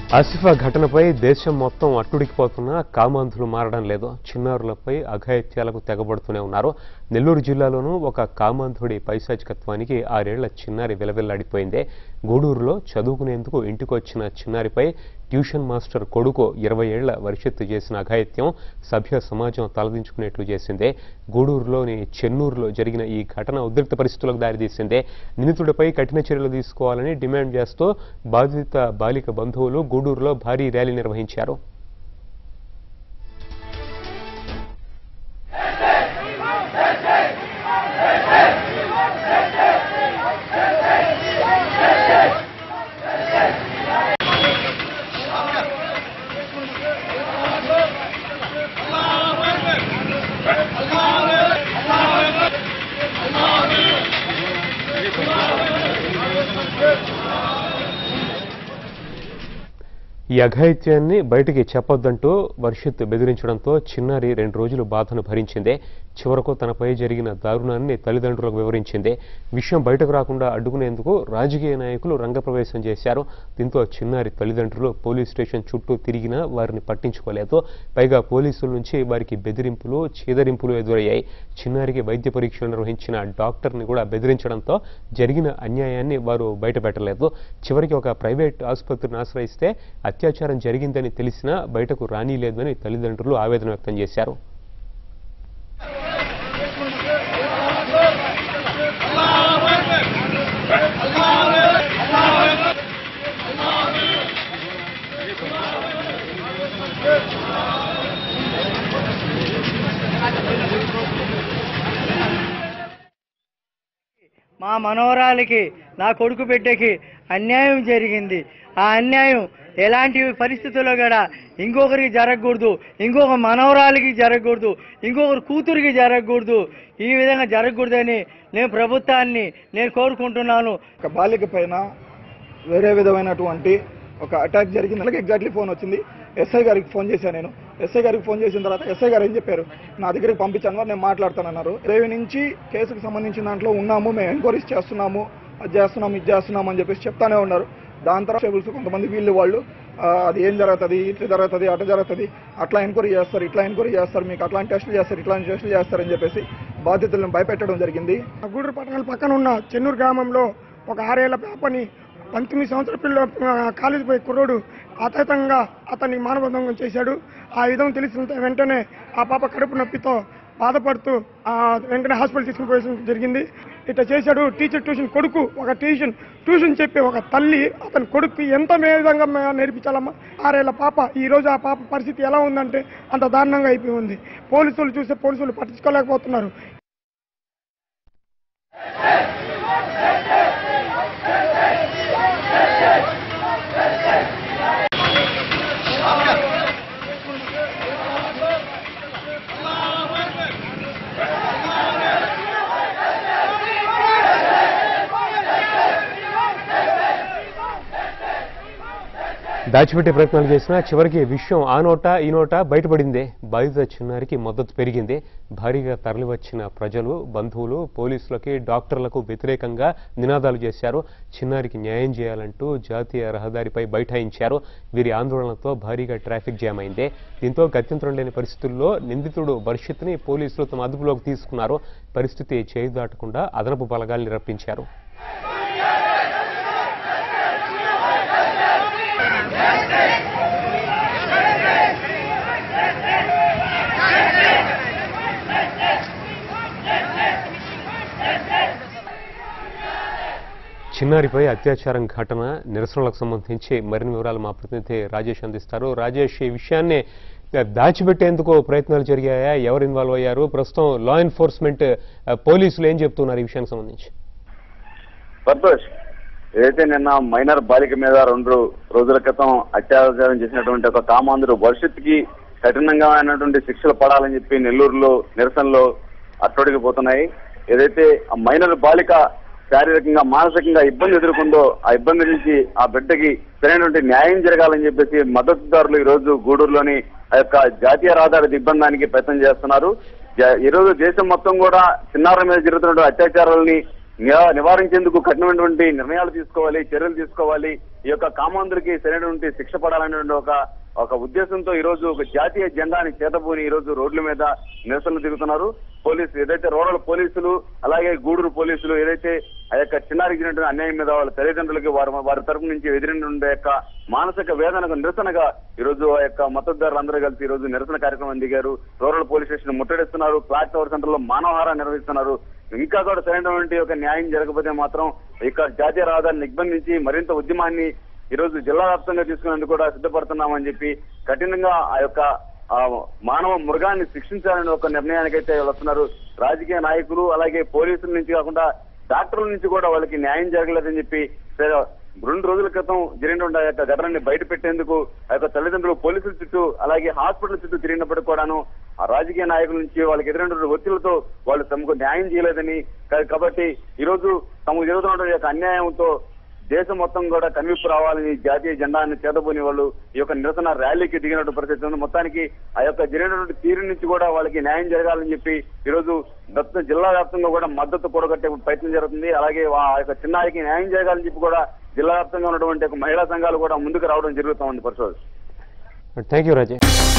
ఆసిఫా ఘటనపై దేశం మొత్తం అట్టుడికిపోతున్నా కామాంధులు మారడం లేదు చిన్నారులపై అఘాయిత్యాలకు తెగబడుతూనే ఉన్నారు నెల్లూరు జిల్లాలోనూ ఒక కామాంధుడి పైశాచికత్వానికి ఆరేళ్ల చిన్నారి విలవిల్లాడిపోయిందే గూడూరులో చదువుకునేందుకు ఇంటికొచ్చిన చిన్నారిపై ట్యూషన్ మాస్టర్ కొడుకు ఇరవై ఏళ్ల వరిషత్తు చేసిన అఘాయిత్యం సభ్య సమాజం తలదించుకునేట్లు చేసిందే గూడూరులోని చెన్నూరులో జరిగిన ఈ ఘటన ఉద్రిక్త పరిస్థితులకు దారితీసిందే నిందితుడిపై కఠిన చర్యలు తీసుకోవాలని డిమాండ్ చేస్తూ బాధిత బాలిక బంధువులు గూడూరులో భారీ ర్యాలీ నిర్వహించారు ఈ అఘాయిత్యాన్ని బయటికి చెప్పొద్దంటూ వర్షిత్ బెదిరించడంతో చిన్నారి రెండు రోజులు బాధను భరించిందే చివరకు తనపై జరిగిన దారుణాన్ని తల్లిదండ్రులకు వివరించిందే విషయం బయటకు రాకుండా అడ్డుకునేందుకు రాజకీయ నాయకులు రంగప్రవేశం చేశారు దీంతో చిన్నారి తల్లిదండ్రులు పోలీస్ స్టేషన్ చుట్టూ తిరిగినా వారిని పట్టించుకోలేదు పైగా పోలీసుల నుంచి వారికి బెదిరింపులు చీదరింపులు ఎదురయ్యాయి చిన్నారికి వైద్య పరీక్షలు నిర్వహించిన డాక్టర్ని కూడా బెదిరించడంతో జరిగిన అన్యాయాన్ని వారు బయటపెట్టలేదు చివరికి ఒక ప్రైవేట్ ఆసుపత్రిని ఆశ్రయిస్తే అత్యాచారం జరిగిందని తెలిసినా బయటకు రానీలేదని తల్లిదండ్రులు ఆవేదన వ్యక్తం చేశారు మా మనవరాలికి నా కొడుకు బిడ్డకి అన్యాయం జరిగింది ఆ అన్యాయం ఎలాంటి పరిస్థితుల్లో కూడా ఇంకొకరికి జరగకూడదు ఇంకొక మనవరాలికి జరగకూడదు ఇంకొకరి కూతురికి జరగకూడదు ఈ విధంగా జరగకూడదని నేను ప్రభుత్వాన్ని నేను కోరుకుంటున్నాను ఒక బాలిక పైన వేరే విధమైనటువంటి ఒక అటాక్ జరిగింది అలాగే ఎగ్జాక్ట్లీ ఫోన్ వచ్చింది ఎస్ఐ గారికి ఫోన్ చేశాను నేను ఎస్ఐ గారికి ఫోన్ చేసిన తర్వాత ఎస్ఐ గారు ఏం చెప్పారు నా దగ్గరికి పంపించాను వారు నేను మాట్లాడతానన్నారు రేవి నుంచి కేసుకు సంబంధించిన దాంట్లో ఉన్నాము మేము ఎంక్వైరీస్ చేస్తున్నాము అది చేస్తున్నాము ఇది చేస్తున్నాము అని చెప్పేసి చెప్తానే ఉన్నారు దాని తర్వాత టేబుల్స్ కొంతమంది వీళ్ళు వాళ్ళు ఆ, అది ఏం జరుగుతుంది ఇట్లా జరుగుతుంది అట్లా జరుగుతుంది అట్లా ఎంక్వైరీ చేస్తారు ఇట్లా ఎంక్వైరీ చేస్తారు మీకు అట్లాంటి టెస్టులు చేస్తారు ఇట్లాంటి టెస్టులు చేస్తారని చెప్పేసి బాధ్యతలను భయపెట్టడం జరిగింది గూడూరు పట్టణాల పక్కన ఉన్న చెన్నూరు గ్రామంలో ఒక ఆరేళ్ల పాపని పంతొమ్మిది సంవత్సరాల పిల్ల ఆ, కాలేజీ పోయి కుర్రోడు అతీతంగా అతన్ని మానవభంగం చేశాడు ఆ విధం తెలిసిన వెంటనే ఆ పాప కడుపు నొప్పితో బాధపడుతూ ఆ, వెంటనే హాస్పిటల్ తీసుకుని పోయడం జరిగింది ఇట్లా చేశాడు టీచర్ ట్యూషన్ కొడుకు ఒక ట్యూషన్ ట్యూషన్ చెప్పే ఒక తల్లి అతని కొడుకు ఎంత మే విధంగా మే- నేర్పించాలమ్మా ఆరేళ్ల పాప ఈ రోజు ఆ పాప పరిస్థితి ఎలా ఉందంటే అంత దారుణంగా అయిపోయి ఉంది పోలీసులు చూస్తే పోలీసులు పట్టించుకోలేకపోతున్నారు దాచిపెట్టే ప్రయత్నాలు చేసినా చివరికి విషయం ఆ నోట ఈ నోట బయటపడిందే బాధిత చిన్నారికి మద్దతు పెరిగింది భారీగా తరలివచ్చిన ప్రజలు బంధువులు పోలీసులకి డాక్టర్లకు వ్యతిరేకంగా నినాదాలు చేశారు చిన్నారికి న్యాయం చేయాలంటూ జాతీయ రహదారిపై బైఠాయించారు వీరి ఆందోళనతో భారీగా ట్రాఫిక్ జామ్ అయింది దీంతో గత్యంతరం లేని పరిస్థితుల్లో నిందితుడు భవిష్యత్తుని పోలీసులు తమ అదుపులోకి తీసుకున్నారు పరిస్థితి చేయి దాటకుండా అదనపు బలగాల్ని రప్పించారు చిన్నారిపై అత్యాచారం ఘటన నిరసనలకు సంబంధించి మరిన్ని వివరాలు మా ప్రతినిధి రాజేష్ అందిస్తారు రాజేష్ ఈ విషయాన్ని దాచిపెట్టేందుకు ప్రయత్నాలు జరిగాయా ఎవరు ఇన్వాల్వ్ అయ్యారు ప్రస్తుతం లా ఎన్ఫోర్స్మెంట్ ఆ, పోలీసులు ఏం చెప్తున్నారు ఈ విషయానికి సంబంధించి సంతోష్ ఏదైతే నిన్న మైనర్ బాలిక మీద రెండు రోజుల క్రితం అత్యాచారం చేసినటువంటి ఒక కామాంధుడు భవిష్యత్తుకి కఠినంగా అయినటువంటి శిక్షలు పడాలని చెప్పి నెల్లూరులో నిరసనలో అట్టడిగిపోతున్నాయి ఏదైతే ఆ మైనర్ బాలిక శారీరకంగా మానసికంగా ఇబ్బంది ఎదుర్కొందో ఆ ఇబ్బంది నుంచి ఆ బిడ్డకి సరైనటువంటి న్యాయం జరగాలని చెప్పేసి మద్దతుదారులు ఈ రోజు గూడూరులోని ఆ యొక్క జాతీయ రహదారి దిగ్బంధానికి ప్రయత్నం చేస్తున్నారు జ- ఈ రోజు దేశం మొత్తం కూడా చిన్నారుల మీద జరుగుతున్నటువంటి అత్యాచారాలని నివా- నివారించేందుకు కఠినమైనటువంటి నిర్ణయాలు తీసుకోవాలి చర్యలు తీసుకోవాలి ఈ యొక్క కామాంధులకి సరైనటువంటి శిక్ష పడాలనేటువంటి ఒక ఒక ఉద్దేశంతో ఈ రోజు ఒక జాతీయ జెండాని చేతబూని ఈ రోజు రోడ్ల మీద నిరసనలు దిగుతున్నారు పోలీసు ఏదైతే రూరల్ పోలీసులు అలాగే గూడూరు పోలీసులు ఏదైతే ఆ యొక్క చిన్నారికి జరిగినటువంటి అన్యాయం మీద వాళ్ళ తల్లిదండ్రులకి వారి వారి తరపు నుంచి ఎదిరిన యొక్క మానసిక వేదనకు నిరసనగా ఈ రోజు ఆ యొక్క మద్దతుదారులు అందరూ కలిసి ఈ రోజు నిరసన కార్యక్రమం దిగారు రూరల్ పోలీస్ స్టేషన్ ముట్టడిస్తున్నారు క్లాక్ టవర్ సెంటర్ లో మానవహారం నిర్వహిస్తున్నారు ఇంకా కూడా సరైనటువంటి ఒక న్యాయం జరగకపోతే మాత్రం ఇక జాతీయ రహదారిని నిబంధించి మరింత ఉద్యమాన్ని ఈ రోజు జిల్లా వ్యాప్తంగా తీసుకునేందుకు కూడా సిద్ధపడుతున్నామని చెప్పి కఠినంగా ఆ యొక్క ఆ మానవ మృగాన్ని శిక్షించాలని ఒక నిర్ణయానికైతే వస్తున్నారు రాజకీయ నాయకులు అలాగే పోలీసుల నుంచి కాకుండా డాక్టర్ల నుంచి కూడా వాళ్ళకి న్యాయం జరగలేదని చెప్పి సరే, రెండు రోజుల క్రితం జరిగినటువంటి ఆ యొక్క ఘటనని బయట పెట్టేందుకు ఆ యొక్క తల్లిదండ్రులు పోలీసుల చుట్టూ అలాగే హాస్పిటల్ చుట్టూ తిరిగినప్పటికీ కూడాను ఆ రాజకీయ నాయకుల నుంచి వాళ్ళకి ఎదురైనటువంటి ఒత్తిళ్లతో వాళ్ళు తమకు న్యాయం చేయలేదని కా- కాబట్టి ఈ రోజు తమకు జరుగుతున్నటువంటి యొక్క అన్యాయంతో దేశం మొత్తం కూడా కనువిప్పు రావాలని జాతీయ జెండాన్ని చేతబోని వాళ్ళు ఈ యొక్క నిరసన ర్యాలీకి దిగినటువంటి పరిస్థితి ఉంది మొత్తానికి ఆ యొక్క జరిగినటువంటి తీరు నుంచి కూడా వాళ్ళకి న్యాయం జరగాలని చెప్పి ఈ రోజు మొత్తం జిల్లా వ్యాప్తంగా కూడా మద్దతు కూడగట్టే ప్రయత్నం జరుగుతుంది అలాగే ఆ యొక్క చిన్నారికి న్యాయం జరగాలని చెప్పి కూడా జిల్లా వ్యాప్తంగా ఉన్నటువంటి ఒక మహిళా సంఘాలు కూడా ముందుకు రావడం జరుగుతూ ఉంది పరిశోధన థ్యాంక్ యూ రాజేష్